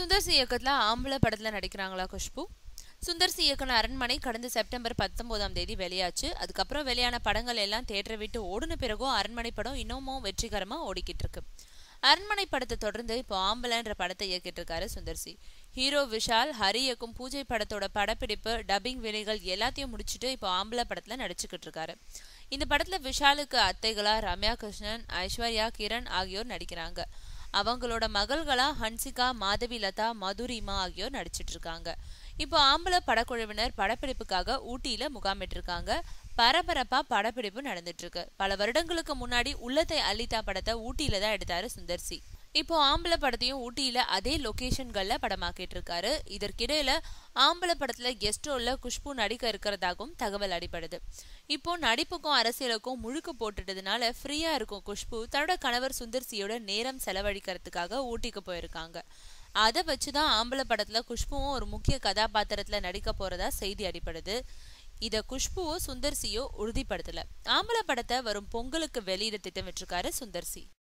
Sundar C இயக்கத்துல ஆம்பளை படத்துல நடிக்கிறாங்களா குஷ்பு சுந்தர் சி இயக்குன அரண்மனை கடந்த செப்டம்பர் பத்தொன்பதாம் தேதி வெளியாச்சு அதுக்கப்புறம் வெளியான படங்கள் எல்லாம் தேட்டரை விட்டு ஓடின பிறகும் அரண்மனை படம் இன்னமும் வெற்றிகரமா ஓடிக்கிட்டு இருக்கு அரண்மனை படத்தை தொடர்ந்து இப்போ ஆம்பளைன்ற படத்தை இயக்கிட்டு இருக்காரு சுந்தர் சி ஹீரோ விஷால் ஹரி இயக்கும் பூஜை படத்தோட படப்பிடிப்பு டப்பிங் வேலைகள் எல்லாத்தையும் முடிச்சுட்டு இப்போ ஆம்பளை படத்துல நடிச்சுக்கிட்டு இருக்காரு இந்த படத்துல விஷாலுக்கு அத்தைகளா ரம்யா கிருஷ்ணன் ஐஸ்வர்யா கிரண் ஆகியோர் நடிக்கிறாங்க அவங்களோட மகள்களா ஹன்சிகா மாதவி லதா மதுரிமா ஆகியோர் நடிச்சிட்டு இருக்காங்க இப்போ ஆம்பளை படக்குழுவினர் படப்பிடிப்புக்காக ஊட்டியில முகாமிட்டிருக்காங்க பரபரப்பா படப்பிடிப்பு நடந்துட்டு இருக்கு பல வருடங்களுக்கு முன்னாடி உள்ளத்தை அள்ளித்தா படத்தை ஊட்டியில தான் எடுத்தாரு சுந்தர் சி இப்போ ஆம்பளை படத்தையும் ஊட்டியில அதே லொகேஷன்கள்ல படமாக்கிட்டு இருக்காரு இதற்கிடையில ஆம்பளை படத்துல கெஸ்ட் ரோல்ல குஷ்பு நடிக்க இருக்கிறதாகவும் தகவல் அடிப்படுது இப்போ நடிப்புக்கும் அரசியலுக்கும் முழுக்க போட்டுட்டதுனால ஃப்ரீயா இருக்கும் குஷ்பு தன்னோட கணவர் சுந்தர் சியோட நேரம் செலவழிக்கிறதுக்காக ஊட்டிக்கு போயிருக்காங்க அதை வச்சுதான் ஆம்பளை படத்துல குஷ்புவும் ஒரு முக்கிய கதாபாத்திரத்துல நடிக்க போறதா செய்தி அடிப்படுது இத குஷ்புவோ சுந்தர் சியோ உறுதிப்படுத்தல ஆம்பளை படத்தை வரும் பொங்கலுக்கு வெளியிட திட்டமிட்டிருக்காரு சுந்தர் சி